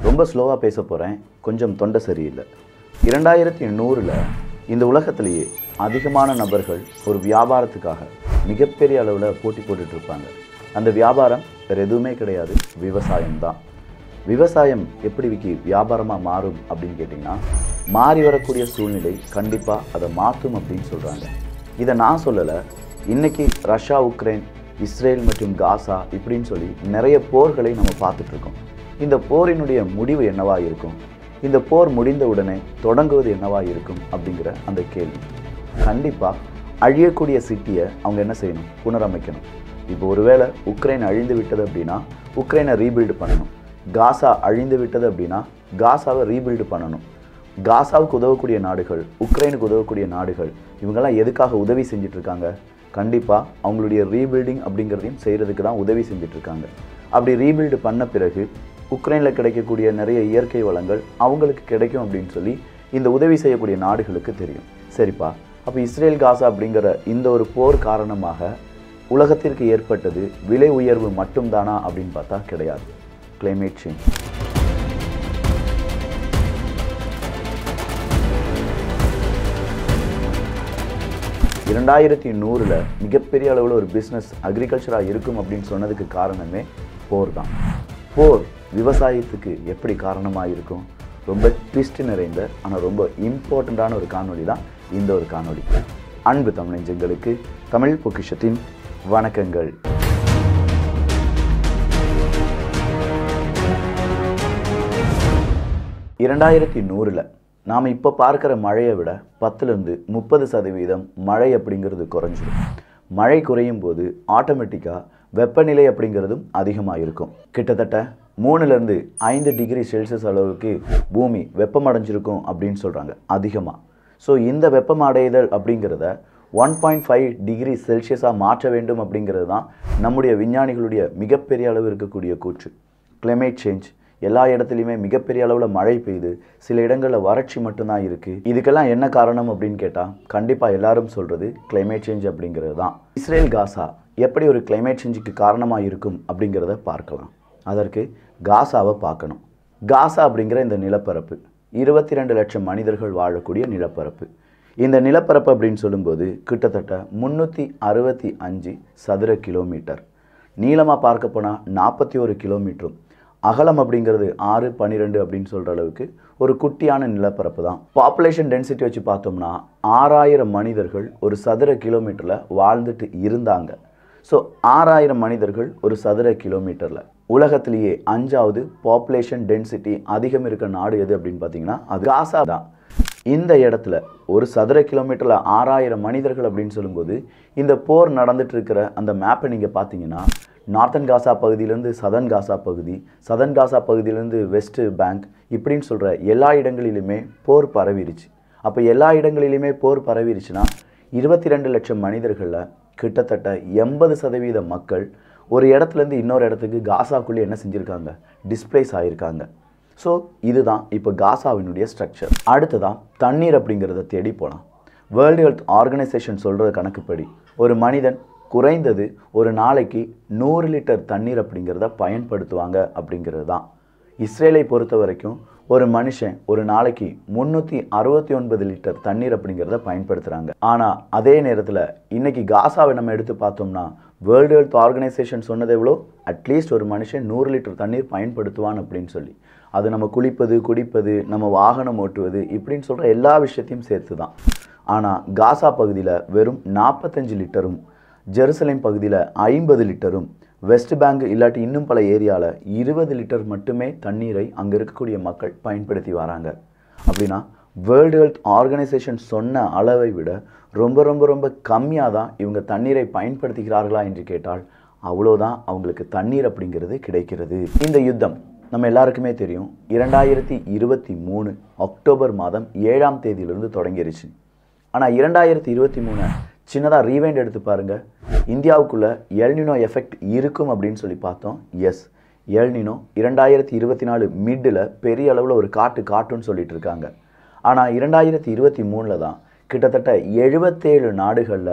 ரொம்ப ஸ்லோவாக பேச போகிறேன் கொஞ்சம் தொண்டை சரியில்லை இரண்டாயிரத்தி நூறில் இந்த உலகத்திலேயே அதிகமான நபர்கள் ஒரு வியாபாரத்துக்காக மிகப்பெரிய அளவில் போட்டி போட்டுட்டு இருப்பாங்க அந்த வியாபாரம் வேறு எதுவுமே கிடையாது விவசாயம்தான் விவசாயம் எப்படி விக்கி வியாபாரமாக மாறும் அப்படின்னு கேட்டிங்கன்னா மாறி வரக்கூடிய சூழ்நிலை கண்டிப்பாக அதை மாற்றும் அப்படின்னு சொல்கிறாங்க இதை நான் சொல்லலை இன்னைக்கு ரஷ்யா உக்ரைன் இஸ்ரேல் மற்றும் காசா இப்படின்னு சொல்லி நிறைய போர்களை நம்ம பார்த்துட்டு இருக்கோம் இந்த போரினுடைய முடிவு என்னவா இருக்கும் இந்த போர் முடிந்த உடனே தொடங்குவது என்னவா இருக்கும் அப்படிங்கிற அந்த கேள்வி கண்டிப்பாக அழியக்கூடிய சிட்டியை அவங்க என்ன செய்யணும் புனரமைக்கணும் இப்போ ஒருவேளை உக்ரைன் அழிந்து விட்டது அப்படின்னா உக்ரைனை ரீபில்டு பண்ணணும் காசா அழிந்து விட்டது அப்படின்னா காசாவை ரீபில்டு பண்ணணும் காசாவுக்கு உதவக்கூடிய நாடுகள் உக்ரைனுக்கு உதவக்கூடிய நாடுகள் இவங்கெல்லாம் எதுக்காக உதவி செஞ்சுட்டு இருக்காங்க கண்டிப்பாக அவங்களுடைய ரீபில்டிங் அப்படிங்கிறதையும் செய்கிறதுக்கு தான் உதவி செஞ்சுட்டு இருக்காங்க அப்படி ரீபில்டு பண்ண பிறகு உக்ரைனில் கிடைக்கக்கூடிய நிறைய இயற்கை வளங்கள் அவங்களுக்கு கிடைக்கும் அப்படின்னு சொல்லி இந்த உதவி செய்யக்கூடிய நாடுகளுக்கு தெரியும் சரிப்பா அப்போ இஸ்ரேல் காசா அப்படிங்கிற இந்த ஒரு போர் காரணமாக உலகத்திற்கு ஏற்பட்டது விலை உயர்வு மட்டும்தானா அப்படின்னு பார்த்தா கிடையாது climate சேஞ்ச் இரண்டாயிரத்தி நூறில் மிகப்பெரிய அளவில் ஒரு பிஸ்னஸ் அக்ரிகல்ச்சராக இருக்கும் அப்படின்னு சொன்னதுக்கு காரணமே போர் தான் போர் விவசாயத்துக்கு எப்படி காரணமாக இருக்கும் ரொம்ப ட்விஸ்ட் நிறைந்த ஆனால் ரொம்ப இம்பார்ட்டண்ட்டான ஒரு காணொளி தான் இந்த ஒரு காணொளி அன்பு தமிழஞ்சங்களுக்கு தமிழ் பொக்கிஷத்தின் வணக்கங்கள் இரண்டாயிரத்தி நூறில் நாம் இப்போ பார்க்குற மழையை விட பத்துலேருந்து முப்பது சதவீதம் மழை அப்படிங்கிறது குறைஞ்சிடும் மழை குறையும் போது ஆட்டோமேட்டிக்காக வெப்பநிலை அப்படிங்கிறதும் அதிகமாக இருக்கும் கிட்டத்தட்ட மூணுலேருந்து ஐந்து டிகிரி செல்சியஸ் அளவுக்கு பூமி வெப்பமடைஞ்சிருக்கும் அப்படின்னு சொல்கிறாங்க அதிகமாக ஸோ இந்த வெப்பமடைதல் அப்படிங்கிறத ஒன் பாயிண்ட் ஃபைவ் டிகிரி செல்சியஸாக மாற்ற வேண்டும் அப்படிங்கிறது தான் நம்முடைய விஞ்ஞானிகளுடைய மிகப்பெரிய அளவு இருக்கக்கூடிய கூற்று climate சேஞ்ச் எல்லா இடத்துலையுமே மிகப்பெரிய அளவில் மழை பெய்யுது சில இடங்களில் வறட்சி மட்டும்தான் இருக்குது இதுக்கெல்லாம் என்ன காரணம் அப்படின்னு கேட்டால் கண்டிப்பாக எல்லாரும் சொல்கிறது climate சேஞ்ச் அப்படிங்கிறது தான் இஸ்ரேல் காசா எப்படி ஒரு climate சேஞ்சுக்கு காரணமாக இருக்கும் அப்படிங்கிறத பார்க்கலாம் அதற்கு காசாவை பார்க்கணும் காசா அப்படிங்கிற இந்த நிலப்பரப்பு இருபத்தி ரெண்டு லட்சம் மனிதர்கள் வாழக்கூடிய நிலப்பரப்பு இந்த நிலப்பரப்பு அப்படின்னு சொல்லும்போது கிட்டத்தட்ட முந்நூற்றி அறுபத்தி அஞ்சு சதுர கிலோமீட்டர் நீளமாக பார்க்க போனால் நாற்பத்தி ஒரு கிலோமீட்டரும் அகலம் அப்படிங்கிறது ஆறு பன்னிரெண்டு அப்படின்னு சொல்கிற அளவுக்கு ஒரு குட்டியான நிலப்பரப்பு தான் பாப்புலேஷன் டென்சிட்டி வச்சு பார்த்தோம்னா ஆறாயிரம் மனிதர்கள் ஒரு சதுர கிலோமீட்டரில் வாழ்ந்துட்டு இருந்தாங்க ஸோ ஆறாயிரம் மனிதர்கள் ஒரு சதுர கிலோமீட்டரில் உலகத்திலேயே அஞ்சாவது பாப்புலேஷன் டென்சிட்டி அதிகம் இருக்க நாடு எது அப்படின்னு பார்த்தீங்கன்னா அது காசா தான் இந்த இடத்துல ஒரு சதுர கிலோமீட்டரில் ஆறாயிரம் மனிதர்கள் அப்படின்னு சொல்லும்போது இந்த போர் நடந்துட்டு இருக்கிற அந்த மேப்பை நீங்கள் பார்த்தீங்கன்னா நார்த்தன் காசா பகுதியிலேருந்து சதன் காசா பகுதி சதன் காசா பகுதியிலேருந்து வெஸ்ட் பேங்க் இப்படின்னு சொல்கிற எல்லா இடங்களிலுமே போர் பரவிருச்சு அப்போ எல்லா இடங்களிலுமே போர் பரவிருச்சுன்னா இருபத்தி ரெண்டு லட்சம் மனிதர்களில் கிட்டத்தட்ட எண்பது சதவீத மக்கள் ஒரு இடத்துலேருந்து இன்னொரு இடத்துக்கு காசாக்குள்ளே என்ன செஞ்சுருக்காங்க டிஸ்பிளேஸ் ஆகியிருக்காங்க ஸோ இதுதான் இப்போ காசாவினுடைய ஸ்ட்ரக்சர் அடுத்ததான் தண்ணீர் அப்படிங்கிறத தேடி போகலாம் வேர்ல்டு ஹெல்த் ஆர்கனைசேஷன் சொல்கிற கணக்குப்படி ஒரு மனிதன் குறைந்தது ஒரு நாளைக்கு நூறு லிட்டர் தண்ணீர் அப்படிங்கிறத பயன்படுத்துவாங்க அப்படிங்கிறது தான் இஸ்ரேலை பொறுத்த வரைக்கும் ஒரு மனுஷன் ஒரு நாளைக்கு முந்நூற்றி அறுபத்தி ஒன்பது லிட்டர் தண்ணீர் அப்படிங்கிறத பயன்படுத்துகிறாங்க ஆனால் அதே நேரத்தில் இன்னைக்கு காசாவை நம்ம எடுத்து பார்த்தோம்னா வேர்ல்டு ஹெல்த் ஆர்கனைசேஷன் சொன்னது எவ்வளோ அட்லீஸ்ட் ஒரு மனுஷன் நூறு லிட்டர் தண்ணீர் பயன்படுத்துவான் அப்படின்னு சொல்லி அது நம்ம குளிப்பது குடிப்பது நம்ம வாகனம் ஓட்டுவது இப்படின்னு சொல்கிற எல்லா விஷயத்தையும் சேர்த்து தான் ஆனால் காசா பகுதியில் வெறும் நாற்பத்தஞ்சு லிட்டரும் ஜெருசலேம் பகுதியில் ஐம்பது லிட்டரும் வெஸ்ட் பேங்க் இல்லாட்டி இன்னும் பல ஏரியாவில் இருபது லிட்டர் மட்டுமே தண்ணீரை அங்கே இருக்கக்கூடிய மக்கள் பயன்படுத்தி வராங்க அப்படின்னா வேர்ல்டு ஹெல்த் ஆர்கனைசேஷன் சொன்ன அளவை விட ரொம்ப ரொம்ப ரொம்ப கம்மியாக தான் இவங்க தண்ணீரை பயன்படுத்துகிறார்களா என்று கேட்டால் அவ்வளோதான் அவங்களுக்கு தண்ணீர் அப்படிங்கிறது கிடைக்கிறது இந்த யுத்தம் நம்ம எல்லாருக்குமே தெரியும் இரண்டாயிரத்தி இருபத்தி மூணு அக்டோபர் மாதம் ஏழாம் தேதியிலிருந்து தொடங்கிருச்சு ஆனால் இரண்டாயிரத்தி இருபத்தி மூணு சின்னதாக ரீவைண்ட் எடுத்து பாருங்க இந்தியாவுக்குள்ள எல்னினோ எஃபெக்ட் இருக்கும் அப்படின்னு சொல்லி பார்த்தோம் எஸ் எல்னினோ இரண்டாயிரத்தி இருபத்தி நாலு மிட்டில் பெரிய அளவில் ஒரு காட்டு காட்டுன்னு சொல்லிட்டு இருக்காங்க ஆனால் இரண்டாயிரத்தி இருபத்தி மூணில் தான் கிட்டத்தட்ட எழுபத்தேழு நாடுகளில்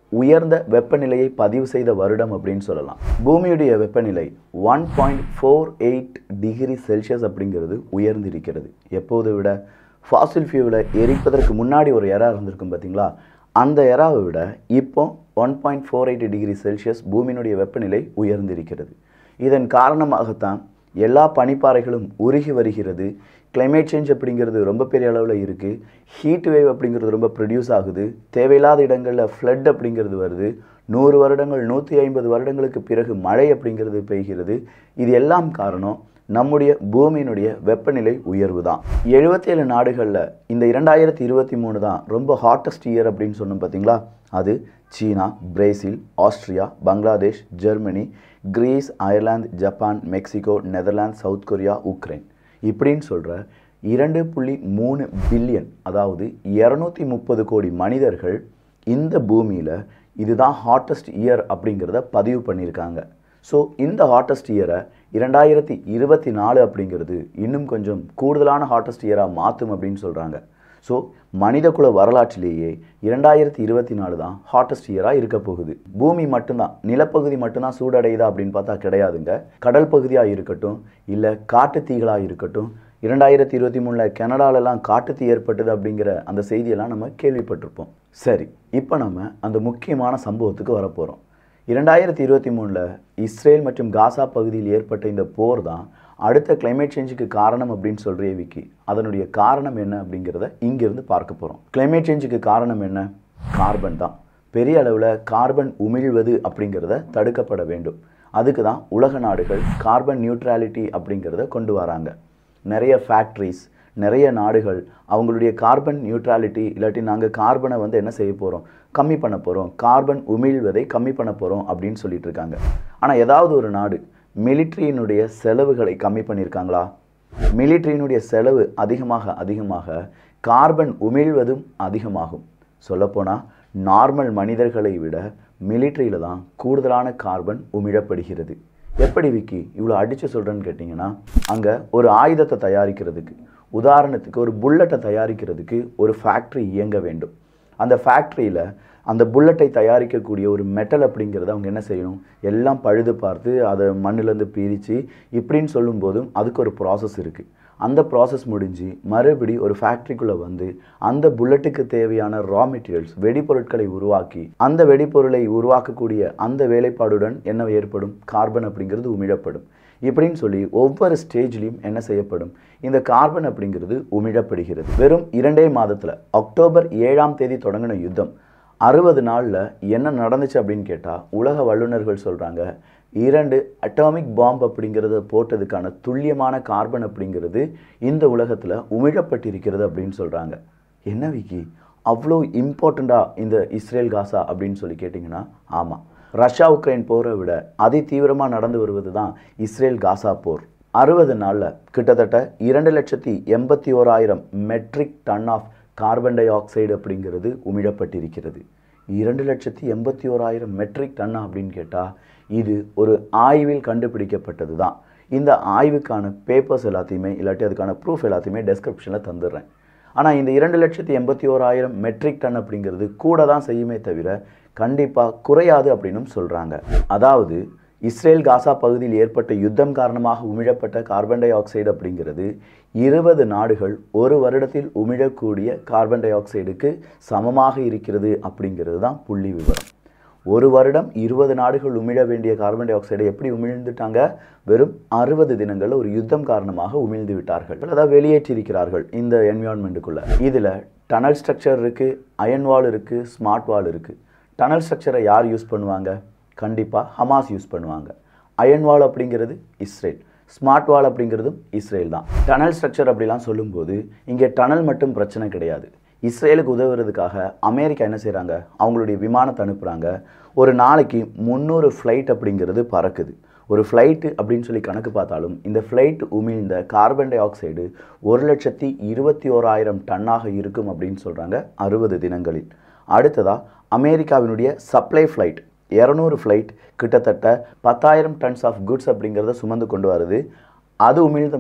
உயர்ந்த வெப்பநிலையை பதிவு செய்த வருடம் அப்படின்னு சொல்லலாம் பூமியுடைய வெப்பநிலை one point four eight degree Celsius அப்படிங்கிறது உயர்ந்திருக்கிறது எப்போதை விட ஃபாசில் ஃபியூவில் எரிப்பதற்கு முன்னாடி ஒரு எரா இருந்திருக்கும் பார்த்தீங்களா அந்த எராவை விட இப்போ one point four eight degree Celsius பூமியினுடைய வெப்பநிலை உயர்ந்திருக்கிறது இதன் காரணமாகத்தான் எல்லா பனிப்பாறைகளும் உருகி வருகிறது climate சேஞ்ச் அப்படிங்கிறது ரொம்ப பெரிய அளவில் இருக்குது ஹீட் வேவ் அப்படிங்கிறது ரொம்ப ப்ரொடியூஸ் ஆகுது தேவையில்லாத இடங்களில் ஃப்ளட் அப்படிங்கிறது வருது நூறு வருடங்கள் நூற்றி ஐம்பது வருடங்களுக்கு பிறகு மழை அப்படிங்கிறது பெய்கிறது இது எல்லாம் காரணம் நம்முடைய பூமியினுடைய வெப்பநிலை உயர்வு தான் எழுபத்தேழு நாடுகளில் இந்த இரண்டாயிரத்தி இருபத்தி மூணு தான் ரொம்ப ஹாட்டஸ்ட் இயர் அப்படின்னு சொன்னோம் பார்த்தீங்களா அது China Brazil Austria Bangladesh Germany Greece Ireland Japan Mexico Netherlands South Korea Ukraine இப்படின்னு சொல்கிற இரண்டு புள்ளி மூணு பில்லியன் அதாவது இரநூத்தி முப்பது கோடி மனிதர்கள் இந்த பூமியில் இதுதான் ஹாட்டஸ்ட் இயர் அப்படிங்கிறத பதிவு பண்ணியிருக்காங்க ஸோ இந்த ஹாட்டஸ்ட் இயரை இரண்டாயிரத்தி இருபத்தி நாலு அப்படிங்கிறது இன்னும் கொஞ்சம் கூடுதலான ஹாட்டஸ்ட் இயராக மாற்றும் அப்படின்னு சொல்கிறாங்க ஸோ மனிதகுல வரலாற்றிலேயே இரண்டாயிரத்தி இருபத்தி நாலு தான் ஹாட்டஸ்ட் இயராக இருக்க போகுது பூமி மட்டும்தான் நிலப்பகுதி மட்டும்தான் சூடடையுதா அப்படின்னு பார்த்தா கிடையாதுங்க கடல் பகுதியாக இருக்கட்டும் இல்லை காட்டுத்தீகளாக இருக்கட்டும் இரண்டாயிரத்தி இருபத்தி மூணில் கனடாலெல்லாம் காட்டுத்தீ ஏற்பட்டது அப்படிங்கிற அந்த செய்தியெல்லாம் நம்ம கேள்விப்பட்டிருப்போம் சரி இப்போ நம்ம அந்த முக்கியமான சம்பவத்துக்கு வரப்போகிறோம் இரண்டாயிரத்தி இருபத்தி மூணில் இஸ்ரேல் மற்றும் காசா பகுதியில் ஏற்பட்ட இந்த போர் தான் அடுத்த climate சேஞ்சுக்கு காரணம் அப்படின்னு சொல்கிறிய விக்கி அதனுடைய காரணம் என்ன அப்படிங்கிறத இங்கிருந்து பார்க்க போகிறோம் climate சேஞ்சுக்கு காரணம் என்ன கார்பன் தான் பெரிய அளவில் கார்பன் உமிழ்வது அப்படிங்கிறத தடுக்கப்பட வேண்டும் அதுக்கு தான் உலக நாடுகள் கார்பன் நியூட்ரலிட்டி அப்படிங்கிறத கொண்டு வராங்க நிறைய ஃபேக்ட்ரிஸ் நிறைய நாடுகள் அவங்களுடைய கார்பன் நியூட்ரலிட்டி இல்லாட்டி நாங்கள் கார்பனை வந்து என்ன செய்ய போகிறோம் கம்மி பண்ண போகிறோம் கார்பன் உமிழ்வதை கம்மி பண்ண போகிறோம் அப்படின்னு சொல்லிட்டு இருக்காங்க ஆனால் ஏதாவது ஒரு நாடு மிலிட்ரியினுடைய செலவுகளை கம்மி பண்ணியிருக்காங்களா மிலிட்ரியினுடைய செலவு அதிகமாக அதிகமாக கார்பன் உமிழ்வதும் அதிகமாகும் சொல்லப்போனால் நார்மல் மனிதர்களை விட மிலிட்ரியில் தான் கூடுதலான கார்பன் உமிழப்படுகிறது எப்படி விக்கி இவ்வளோ அடித்து சொல்கிறேன்னு கேட்டிங்கன்னா அங்கே ஒரு ஆயுதத்தை தயாரிக்கிறதுக்கு உதாரணத்துக்கு ஒரு புல்லட்டை தயாரிக்கிறதுக்கு ஒரு ஃபேக்ட்ரி இயங்க வேண்டும் அந்த ஃபேக்ட்ரியில் அந்த புல்லட்டை தயாரிக்கக்கூடிய ஒரு மெட்டல் அப்படிங்கிறத அவங்க என்ன செய்யணும் எல்லாம் பழுது பார்த்து அதை மண்ணிலேருந்து பிரித்து இப்படின்னு சொல்லும்போதும் அதுக்கு ஒரு ப்ராசஸ் இருக்குது அந்த ப்ராசஸ் முடிஞ்சு மறுபடி ஒரு ஃபேக்ட்ரிக்குள்ளே வந்து அந்த புல்லட்டுக்கு தேவையான ரா மெட்டீரியல்ஸ் வெடிப்பொருட்களை உருவாக்கி அந்த வெடிப்பொருளை உருவாக்கக்கூடிய அந்த வேலைப்பாடுடன் என்ன ஏற்படும் கார்பன் அப்படிங்கிறது உமிழப்படும் இப்படின்னு சொல்லி ஒவ்வொரு ஸ்டேஜ்லையும் என்ன செய்யப்படும் இந்த கார்பன் அப்படிங்கிறது உமிழப்படுகிறது வெறும் இரண்டே மாதத்தில் அக்டோபர் ஏழாம் தேதி தொடங்கின யுத்தம் அறுபது நாளில் என்ன நடந்துச்சு அப்படின்னு கேட்டால் உலக வல்லுநர்கள் சொல்கிறாங்க இரண்டு அட்டாமிக் பாம்பு அப்படிங்கிறத போட்டதுக்கான துல்லியமான கார்பன் அப்படிங்கிறது இந்த உலகத்தில் உமிழப்பட்டிருக்கிறது அப்படின்னு சொல்கிறாங்க என்ன விக்கி அவ்வளோ இம்பார்ட்டண்ட்டாக இந்த இஸ்ரேல் காசா அப்படின்னு சொல்லி கேட்டிங்கன்னா ஆமாம் ரஷ்யா உக்ரைன் போரை விட அதி தீவிரமாக நடந்து வருவது தான் இஸ்ரேல் காசா போர் அறுபது நாளில் கிட்டத்தட்ட இரண்டு லட்சத்தி எண்பத்தி ஓராயிரம் metric ton of carbon dioxide அப்படிங்கிறது உமிழப்பட்டிருக்கிறது இரண்டு லட்சத்தி எண்பத்தி ஓராயிரம் மெட்ரிக் டன்னா அப்படின்னு கேட்டால் இது ஒரு ஆய்வில் கண்டுபிடிக்கப்பட்டது தான் இந்த ஆய்வுக்கான பேப்பர்ஸ் எல்லாத்தையுமே இல்லாட்டி அதுக்கான ப்ரூஃப் எல்லாத்தையுமே டெஸ்கிரிப்ஷனில் தந்துடுறேன் ஆனால் இந்த இரண்டு லட்சத்தி எண்பத்தி ஓராயிரம் மெட்ரிக் டன் அப்படிங்கிறது கூட தான் செய்யுமே தவிர கண்டிப்பாக குறையாது அப்படின்னும் சொல்கிறாங்க அதாவது இஸ்ரேல் காசா பகுதியில் ஏற்பட்ட யுத்தம் காரணமாக உமிழப்பட்ட கார்பன் டை ஆக்சைடு அப்படிங்கிறது இருபது நாடுகள் ஒரு வருடத்தில் உமிழக்கூடிய கார்பன் டை ஆக்சைடுக்கு சமமாக இருக்கிறது அப்படிங்கிறது தான் புள்ளி விவரம் ஒரு வருடம் இருபது நாடுகள் உமிழ வேண்டிய கார்பன் டை ஆக்சைடை எப்படி உமிழ்ந்துட்டாங்க வெறும் அறுபது தினங்களில் ஒரு யுத்தம் காரணமாக உமிழ்ந்து விட்டார்கள் அதாவது வெளியேற்றிருக்கிறார்கள் இந்த என்விரான்மெண்ட்டுக்குள்ள இதில் டனல் ஸ்ட்ரக்சர் இருக்குது அயன் வால் இருக்குது ஸ்மார்ட் வால் இருக்குது டனல் ஸ்ட்ரக்சரை யார் யூஸ் பண்ணுவாங்க கண்டிப்பாக ஹமாஸ் யூஸ் பண்ணுவாங்க அயன் வால் அப்படிங்கிறது இஸ்ரேல் ஸ்மார்ட் வால் அப்படிங்கிறதும் இஸ்ரேல் தான் டனல் ஸ்ட்ரக்சர் அப்படிலாம் சொல்லும்போது இங்கே டனல் மட்டும் பிரச்சனை கிடையாது இஸ்ரேலுக்கு உதவுறதுக்காக அமெரிக்கா என்ன செய்கிறாங்க அவங்களுடைய விமானத்தை அனுப்புகிறாங்க ஒரு நாளைக்கு முந்நூறு ஃப்ளைட் அப்படிங்கிறது பறக்குது ஒரு ஃப்ளைட்டு அப்படின்னு சொல்லி கணக்கு பார்த்தாலும் இந்த ஃப்ளைட் உமிழ்ந்த கார்பன் டை ஆக்சைடு ஒரு லட்சத்தி இருபத்தி ஓராயிரம் டன்னாக இருக்கும் அப்படின்னு சொல்கிறாங்க அறுபது தினங்களில் அடுத்ததாக அமெரிக்காவினுடைய சப்ளை ஃப்ளைட் இரநூறு ஃப்ளைட் கிட்டத்தட்ட பத்தாயிரம் டன்ஸ் ஆஃப் குட்ஸ் அப்படிங்கிறத சுமந்து கொண்டு வருது அது உமிழ்ந்த மட்டும்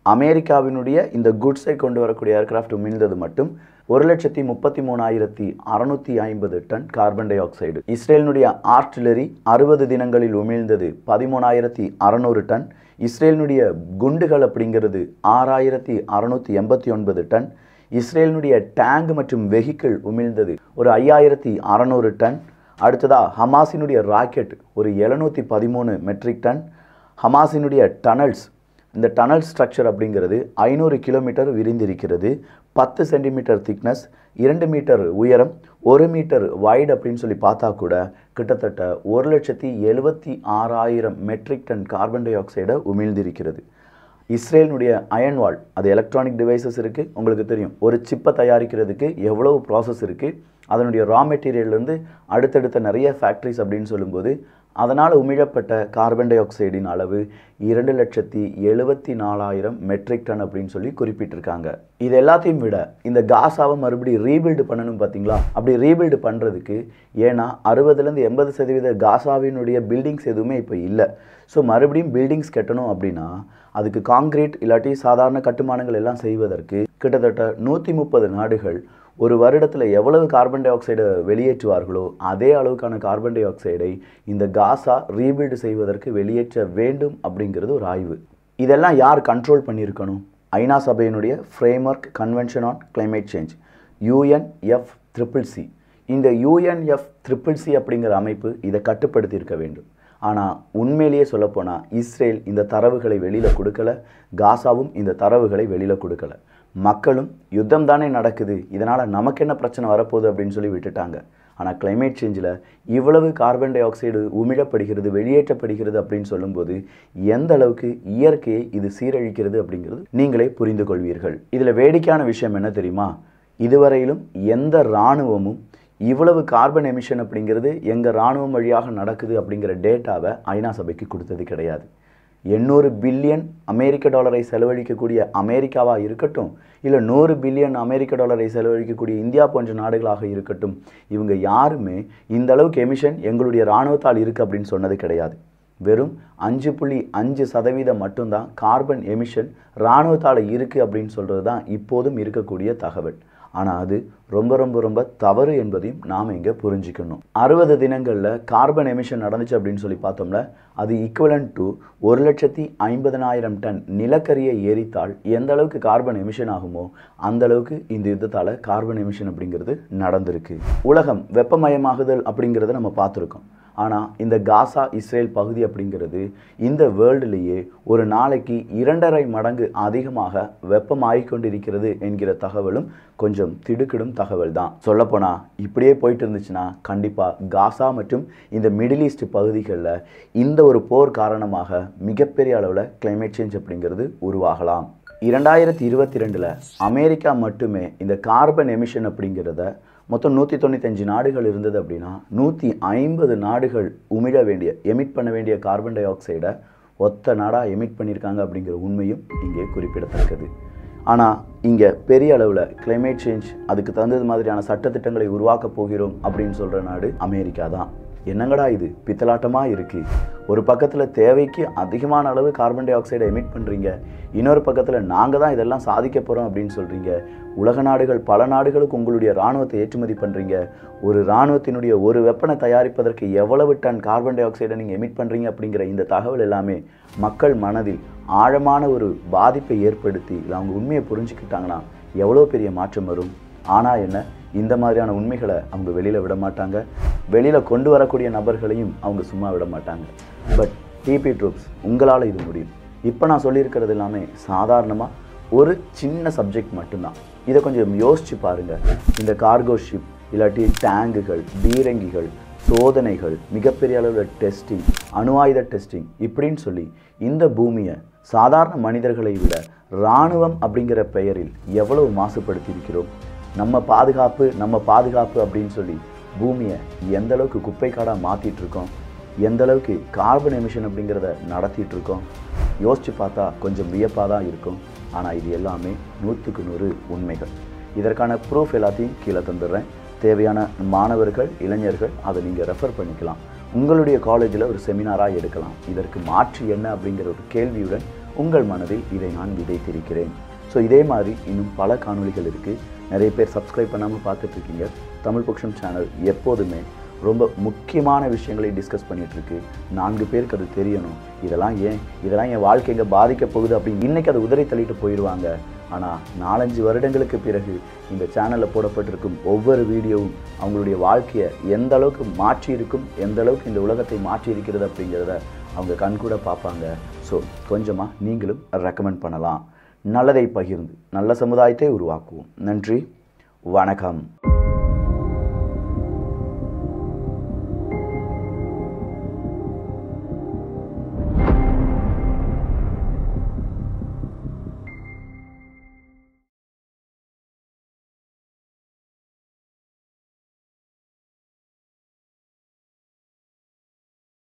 அமெரிக்காவினுடைய இந்த குட்ஸை கொண்டு வரக்கூடிய ஏர்கிராஃப்ட் உமிழ்ந்தது மட்டும் ஒரு லட்சத்தி முப்பத்தி மூணாயிரத்தி அறுநூத்தி ஐம்பது டன் கார்பன் டை ஆக்சைடு இஸ்ரேலினுடைய ஆர்டிலரி அறுபது தினங்களில் உமிழ்ந்தது பதிமூணாயிரத்தி அறநூறு டன் இஸ்ரேலினுடைய குண்டுகள் அப்படிங்கிறது ஆறாயிரத்தி அறுநூத்தி எண்பத்தி ஒன்பது டன் இஸ்ரேலினுடைய டேங்க் மற்றும் வெஹிக்கிள் உமிழ்ந்தது ஒரு ஐயாயிரத்தி அறநூறு டன் அடுத்ததா ஹமாஸினுடைய ராக்கெட் ஒரு எழுநூற்றி பதிமூணு மெட்ரிக் டன் ஹமாஸினுடைய டனல்ஸ் இந்த டனல் ஸ்ட்ரக்சர் அப்படிங்கிறது ஐநூறு கிலோமீட்டர் விரிந்திருக்கிறது பத்து சென்டிமீட்டர் திக்னஸ் இரண்டு மீட்டர் உயரம் ஒரு மீட்டர் வைடு அப்படின்னு சொல்லி பார்த்தா கூட கிட்டத்தட்ட ஒரு லட்சத்தி எழுபத்தி ஆறாயிரம் மெட்ரிக் டன் கார்பன் டை ஆக்சைடை உமிழ்ந்திருக்கிறது இஸ்ரேலினுடைய அயன் வால் அது எலக்ட்ரானிக் டிவைசஸ் இருக்குது உங்களுக்கு தெரியும் ஒரு சிப்பை தயாரிக்கிறதுக்கு எவ்வளவு ப்ராசஸ் இருக்குது அதனுடைய ரா மெட்டீரியல்லேருந்து அடுத்தடுத்த நிறைய ஃபேக்ட்ரிஸ் அப்படின்னு சொல்லும்போது அதனால் உமிழப்பட்ட கார்பன் டை ஆக்சைடின் அளவு இரண்டு லட்சத்தி எழுபத்தி நாலாயிரம் மெட்ரிக் டன் அப்படின்னு சொல்லி குறிப்பிட்டிருக்காங்க இது எல்லாத்தையும் விட இந்த காசாவை மறுபடியும் ரீபில்டு பண்ணணும் பார்த்தீங்களா அப்படி ரீபில்டு பண்ணுறதுக்கு ஏன்னா அறுபதுலேருந்து எண்பது சதவீத காசாவினுடைய பில்டிங்ஸ் எதுவுமே இப்போ இல்லை ஸோ மறுபடியும் பில்டிங்ஸ் கட்டணும் அப்படின்னா அதுக்கு காங்கிரீட் இல்லாட்டி சாதாரண கட்டுமானங்கள் எல்லாம் செய்வதற்கு கிட்டத்தட்ட நூற்றி முப்பது நாடுகள் ஒரு வருடத்தில் எவ்வளவு கார்பன் டை ஆக்சைடை வெளியேற்றுவார்களோ அதே அளவுக்கான கார்பன் டை ஆக்சைடை இந்த காசா ரீபில்டு செய்வதற்கு வெளியேற்ற வேண்டும் அப்படிங்கிறது ஒரு ஆய்வு இதெல்லாம் யார் கண்ட்ரோல் பண்ணியிருக்கணும் ஐநா சபையினுடைய framework convention on climate change UNF triple C இந்த யூஎன்எஃப் ட்ரிபிள் சி அப்படிங்கிற அமைப்பு இதை கட்டுப்படுத்தி இருக்க வேண்டும் ஆனால் உண்மையிலேயே சொல்லப்போனால் இஸ்ரேல் இந்த தரவுகளை வெளியில் கொடுக்கல காசாவும் இந்த தரவுகளை வெளியில் கொடுக்கல மக்களும் யுத்தம் தானே நடக்குது இதனால் நமக்கு என்ன பிரச்சனை வரப்போகுது அப்படின்னு சொல்லி விட்டுட்டாங்க ஆனால் climate சேஞ்சில் இவ்வளவு கார்பன் டை ஆக்சைடு உமிழப்படுகிறது வெளியேற்றப்படுகிறது அப்படின்னு சொல்லும்போது எந்த அளவுக்கு இயற்கையை இது சீரழிக்கிறது அப்படிங்கிறது நீங்களே புரிந்து கொள்வீர்கள் இதில் வேடிக்கையான விஷயம் என்ன தெரியுமா இதுவரையிலும் எந்த இராணுவமும் இவ்வளவு கார்பன் எமிஷன் அப்படிங்கிறது எங்கள் இராணுவம் வழியாக நடக்குது அப்படிங்கிற டேட்டாவை ஐநா சபைக்கு கொடுத்தது கிடையாது எண்ணூறு பில்லியன் அமெரிக்க டாலரை செலவழிக்கக்கூடிய அமெரிக்காவாக இருக்கட்டும் இல்லை நூறு பில்லியன் அமெரிக்க டாலரை செலவழிக்கக்கூடிய இந்தியா போன்ற நாடுகளாக இருக்கட்டும் இவங்க யாருமே இந்த அளவுக்கு எமிஷன் எங்களுடைய இராணுவத்தால் இருக்குது அப்படின்னு சொன்னது கிடையாது வெறும் அஞ்சு புள்ளி அஞ்சு சதவீதம் மட்டும்தான் கார்பன் எமிஷன் இராணுவத்தால் இருக்குது அப்படின்னு சொல்கிறது தான் இப்போதும் இருக்கக்கூடிய தகவல் ஆனால் அது ரொம்ப ரொம்ப ரொம்ப தவறு என்பதையும் நாம் இங்கே புரிஞ்சுக்கணும் அறுபது தினங்களில் கார்பன் எமிஷன் நடந்துச்சு அப்படின்னு சொல்லி பார்த்தோம்ல அது ஈக்குவலன் டு ஒரு லட்சத்தி ஐம்பதனாயிரம் டன் நிலக்கரியை எரித்தால் எந்த அளவுக்கு கார்பன் எமிஷன் ஆகுமோ அந்த அளவுக்கு இந்த யுத்தத்தால் கார்பன் எமிஷன் அப்படிங்கிறது நடந்திருக்கு உலகம் வெப்பமயமாகுதல் அப்படிங்கிறத நம்ம பார்த்துருக்கோம் ஆனால் இந்த காசா இஸ்ரேல் பகுதி அப்படிங்கிறது இந்த வேர்ல்டுலேயே ஒரு நாளைக்கு இரண்டரை மடங்கு அதிகமாக வெப்பமாகிக் கொண்டிருக்கிறது என்கிற தகவலும் கொஞ்சம் திடுக்கிடும் தகவல் தான் சொல்லப்போனால் இப்படியே போயிட்டு இருந்துச்சுன்னா கண்டிப்பாக காசா மற்றும் இந்த மிடில் ஈஸ்ட் பகுதிகளில் இந்த ஒரு போர் காரணமாக மிகப்பெரிய அளவில் climate சேஞ்ச் அப்படிங்கிறது உருவாகலாம் இரண்டாயிரத்தி இருபத்தி ரெண்டில் அமெரிக்கா மட்டுமே இந்த கார்பன் எமிஷன் அப்படிங்கிறத மொத்தம் நூற்றி தொண்ணூத்தஞ்சு நாடுகள் இருந்தது அப்படின்னா நூற்றி ஐம்பது நாடுகள் உமிழ வேண்டிய எமிட் பண்ண வேண்டிய கார்பன் டை ஆக்சைடை ஒத்த நாடாக எமிட் பண்ணியிருக்காங்க அப்படிங்கிற உண்மையும் இங்கே குறிப்பிடத்தக்கது ஆனால் இங்கே பெரிய அளவில் climate சேஞ்ச் அதுக்கு தகுந்தது மாதிரியான சட்டத்திட்டங்களை உருவாக்கப் போகிறோம் அப்படின்னு சொல்கிற நாடு அமெரிக்கா தான் என்னங்கடா இது பித்தலாட்டமாக இருக்குது ஒரு பக்கத்தில் தேவைக்கு அதிகமான அளவு கார்பன் டை ஆக்சைடை எமிட் பண்ணுறீங்க இன்னொரு பக்கத்தில் நாங்கள் தான் இதெல்லாம் சாதிக்க போகிறோம் அப்படின்னு சொல்கிறீங்க உலக நாடுகள் பல நாடுகளுக்கு உங்களுடைய இராணுவத்தை ஏற்றுமதி பண்ணுறீங்க ஒரு இராணுவத்தினுடைய ஒரு வெப்பனை தயாரிப்பதற்கு எவ்வளவு டன் கார்பன் டை ஆக்சைடை நீங்கள் எமிட் பண்ணுறீங்க அப்படிங்கிற இந்த தகவல் எல்லாமே மக்கள் மனதில் ஆழமான ஒரு பாதிப்பை ஏற்படுத்தி இல்லை அவங்க உண்மையை புரிஞ்சுக்கிட்டாங்கன்னா எவ்வளோ பெரிய மாற்றம் வரும் ஆனால் என்ன இந்த மாதிரியான உண்மைகளை அவங்க வெளியில் விட மாட்டாங்க வெளியில் கொண்டு வரக்கூடிய நபர்களையும் அவங்க சும்மா விட மாட்டாங்க பட் டிபி ட்ரூப்ஸ் உங்களால் இது முடியும் இப்போ நான் சொல்லியிருக்கிறது எல்லாமே சாதாரணமாக ஒரு சின்ன சப்ஜெக்ட் மட்டும்தான் இதை கொஞ்சம் யோசிச்சு பாருங்கள் இந்த கார்கோ ஷிப் இல்லாட்டி டேங்குகள் பீரங்கிகள் சோதனைகள் மிகப்பெரிய அளவில் டெஸ்டிங் அணு ஆயுத டெஸ்டிங் இப்படின்னு சொல்லி இந்த பூமியை சாதாரண மனிதர்களை விட இராணுவம் அப்படிங்கிற பெயரில் எவ்வளவு மாசுபடுத்தியிருக்கிறோம் நம்ம பாதுகாப்பு நம்ம பாதுகாப்பு அப்படின்னு சொல்லி பூமியை எந்த அளவுக்கு குப்பை காடாக மாற்றிட்டு இருக்கோம் எந்த அளவுக்கு கார்பன் எமிஷன் அப்படிங்கிறத நடத்திட்டு இருக்கோம் யோசிச்சு பார்த்தா கொஞ்சம் வியப்பாக தான் இருக்கும் ஆனால் இது எல்லாமே நூற்றுக்கு நூறு உண்மைகள் இதற்கான ப்ரூஃப் எல்லாத்தையும் கீழே தந்துடுறேன் தேவையான மாணவர்கள் இளைஞர்கள் அதை நீங்கள் ரெஃபர் பண்ணிக்கலாம் உங்களுடைய காலேஜில் ஒரு செமினாராக எடுக்கலாம் இதற்கு மாற்று என்ன அப்படிங்கிற ஒரு கேள்வியுடன் உங்கள் மனதில் இதை நான் விதைத்திருக்கிறேன் ஸோ இதே மாதிரி இன்னும் பல காணொளிகள் இருக்குது நிறைய பேர் சப்ஸ்கிரைப் பண்ணாமல் பார்த்துட்ருக்கீங்க தமிழ் பொக்ஷம் சேனல் எப்போதுமே ரொம்ப முக்கியமான விஷயங்களை டிஸ்கஸ் பண்ணிட்டு இருக்கு நான்கு பேருக்கு அது தெரியணும் இதெல்லாம் ஏன் இதெல்லாம் என் வாழ்க்கை எங்கே பாதிக்க போகுது அப்படின்னு இன்னைக்கு அதை உதறி தள்ளிட்டு போயிடுவாங்க ஆனால் நாலஞ்சு வருடங்களுக்கு பிறகு இந்த சேனலில் போடப்பட்டிருக்கும் ஒவ்வொரு வீடியோவும் அவங்களுடைய வாழ்க்கையை எந்த அளவுக்கு மாற்றி இருக்கும் எந்த அளவுக்கு இந்த உலகத்தை மாற்றி இருக்கிறது அப்படிங்கிறத அவங்க கண்கூட பார்ப்பாங்க ஸோ கொஞ்சமாக நீங்களும் ரெக்கமெண்ட் பண்ணலாம் நல்லதை பகிர்ந்து நல்ல சமுதாயத்தை உருவாக்குவோம் நன்றி வணக்கம்